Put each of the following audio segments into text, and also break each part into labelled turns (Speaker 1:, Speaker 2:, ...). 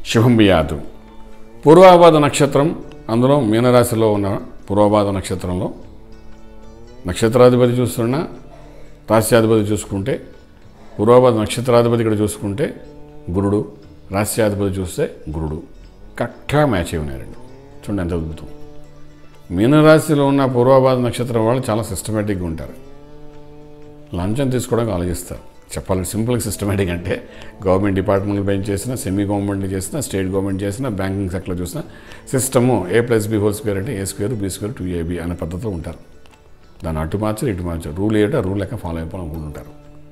Speaker 1: శుభం బియాదు పూర్వాభాద నక్షత్రం అందులో మీనరాశిలో ఉన్న పూర్వభాద నక్షత్రంలో నక్షత్రాధిపతి చూస్తున్నా రాశ్యాధిపతి చూసుకుంటే పూర్వభాద నక్షత్రాధిపతి ఇక్కడ చూసుకుంటే గురుడు రాశ్యాధిపతి చూస్తే గురుడు కరెక్ట్గా మ్యాచ్ అయి ఉన్నాయి రెండు చూడండి ఎంత అద్భుతం మీనరాశిలో ఉన్న పూర్వభాద నక్షత్రం వాళ్ళు చాలా సిస్టమేటిక్గా ఉంటారు లంచం తీసుకోవడానికి ఆలోచిస్తారు చెప్పాలంటే సింపుల్గా సిస్టమేటిక్ అంటే గవర్నమెంట్ డిపార్ట్మెంట్ పని చేసిన సెమీ గవర్నమెంట్ చేసిన స్టేట్ గవర్నమెంట్ చేసిన బ్యాంకింగ్ సెక్టర్లో చూసిన system A plus B whole square అంటే A square B square two AB అనే పద్ధతిలో ఉంటారు దాన్ని అటు మార్చారు ఇటు మార్చారు రూల్ ఏంటో రూల్ లెక్క ఫాలో అయిపోవాలనుకుంటుంటారు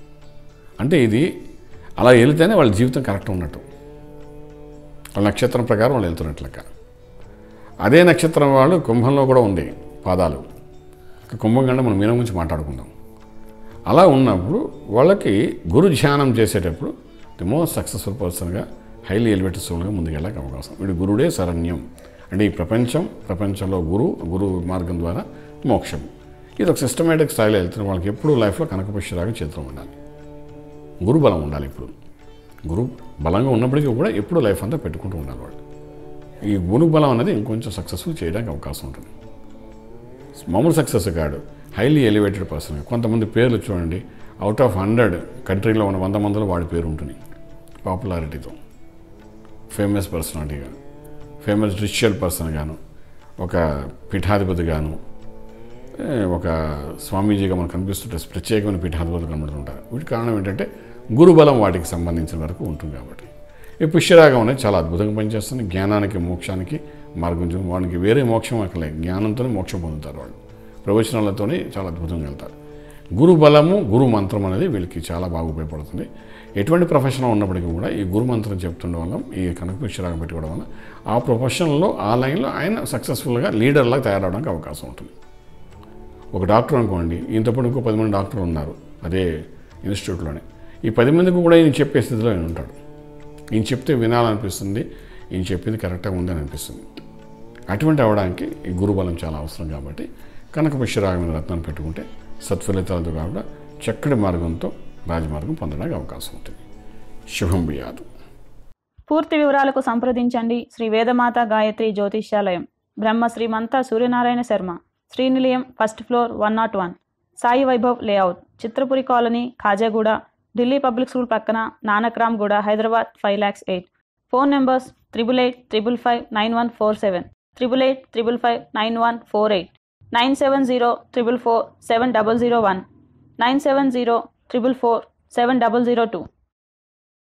Speaker 1: అంటే ఇది అలా వెళితేనే వాళ్ళ జీవితం కరెక్ట్ ఉన్నట్టు వాళ్ళ నక్షత్రం ప్రకారం వాళ్ళు వెళ్తున్నట్లు లెక్క అదే నక్షత్రం వాళ్ళు కుంభంలో కూడా ఉంది పాదాలు కుంభం కంటే మనం మీనం గురించి మాట్లాడుకుందాం అలా ఉన్నప్పుడు వాళ్ళకి గురు ధ్యానం చేసేటప్పుడు ది మోస్ట్ సక్సెస్ఫుల్ పర్సన్గా హైలీ ఎలివేటెడ్ సోల్గా ముందుకెళ్ళడానికి అవకాశం వీడు గురుడే శరణ్యం అంటే ఈ ప్రపంచం ప్రపంచంలో గురు గురు మార్గం ద్వారా మోక్షం ఇది ఒక సిస్టమేటిక్ స్టైల్లో వెళ్తున్న వాళ్ళకి ఎప్పుడూ లైఫ్లో కనకపుష్యరాగా చిత్రం ఉండాలి గురు బలం ఉండాలి ఇప్పుడు గురు బలంగా ఉన్నప్పటికీ కూడా ఎప్పుడూ లైఫ్ అంతా పెట్టుకుంటూ ఉండాలి వాళ్ళు ఈ గురు బలం అనేది ఇంకొంచెం సక్సెస్ఫుల్ చేయడానికి అవకాశం ఉంటుంది మామూలు సక్సెస్ కాడు హైలీ ఎలివేటెడ్ పర్సన్ కొంతమంది పేర్లు చూడండి అవుట్ ఆఫ్ హండ్రెడ్ కంట్రీలో ఉన్న వంద మందిలో వాడి పేరు ఉంటుంది పాపులారిటీతో ఫేమస్ పర్సనాలిటీగా ఫేమస్ రిచువల్ పర్సన్ గాను ఒక పీఠాధిపతి గాను ఏ, ఒక స్వామీజీగా మనకు కనిపిస్తుంటే ప్రత్యేకమైన పీఠాధిపతులు కనబడుతుంటారు వీటి కారణం ఏంటంటే గురుబలం వాటికి సంబంధించిన వరకు ఉంటుంది కాబట్టి ఈ పుష్యరాగం అనేది చాలా అద్భుతంగా పనిచేస్తుంది జ్ఞానానికి మోక్షానికి మార్గం చూ- వాళ్ళకి వేరే మోక్షం అక్కలే జ్ఞానంతోనే మోక్షం పొందుతారు వాళ్ళు ప్రవచనాలతోనే చాలా అద్భుతంగా వెళ్తారు గురు బలము గురు మంత్రం అనేది వీళ్ళకి చాలా బాగా ఉపయోగపడుతుంది ఎటువంటి ప్రొఫెషన్ ఉన్నప్పటికీ కూడా ఈ గురు మంత్రం చెప్తుండడం వల్ల ఈ కనక పుష్యరాగం పెట్టుకోవడం వల్ల ఆ ప్రొఫెషన్లో ఆ లైన్లో ఆయన సక్సెస్ఫుల్గా లీడర్లా తయారవడానికి అవకాశం ఉంటుంది ఒక డాక్టర్ అనుకోండి ఇంతప్పుడు ఇంకో పది మంది డాక్టర్లు ఉన్నారు అదే ఇన్స్టిట్యూట్లోనే ఈ పది మందికి కూడా ఈయన చెప్పే స్థితిలో ఆయన ఉంటాడు ఈయన చెప్తే వినాలనిపిస్తుంది ఈయన చెప్పింది కరెక్ట్గా ఉందని అనిపిస్తుంది అటువంటి అవడానికి ఈ గురుబలం చాలా అవసరం కాబట్టి కనక పుష్యరాగమైన రత్నాన్ని పెట్టుకుంటే సత్ఫలితాలతో కాకుండా చక్కటి మార్గంతో రాజమార్గం పొందడానికి అవకాశం ఉంటుంది శుభం బియాదు
Speaker 2: పూర్తి వివరాలకు సంప్రదించండి Shri Vedamata Gayatri Jyotishyalayam Brahma Srimantha Suryanarayana Sharma Srinilayam first floor one naught one Sai Vaibhav layout Chitrapuri colony Khajaguda Delhi public school పక్కన Nanakramguda Hyderabad five lakhs eight phone numbers triple eight triple five nine one four seven triple eight triple five nine one four eight nine seven zero triple four seven double zero one nine seven zero triple four seven double zero two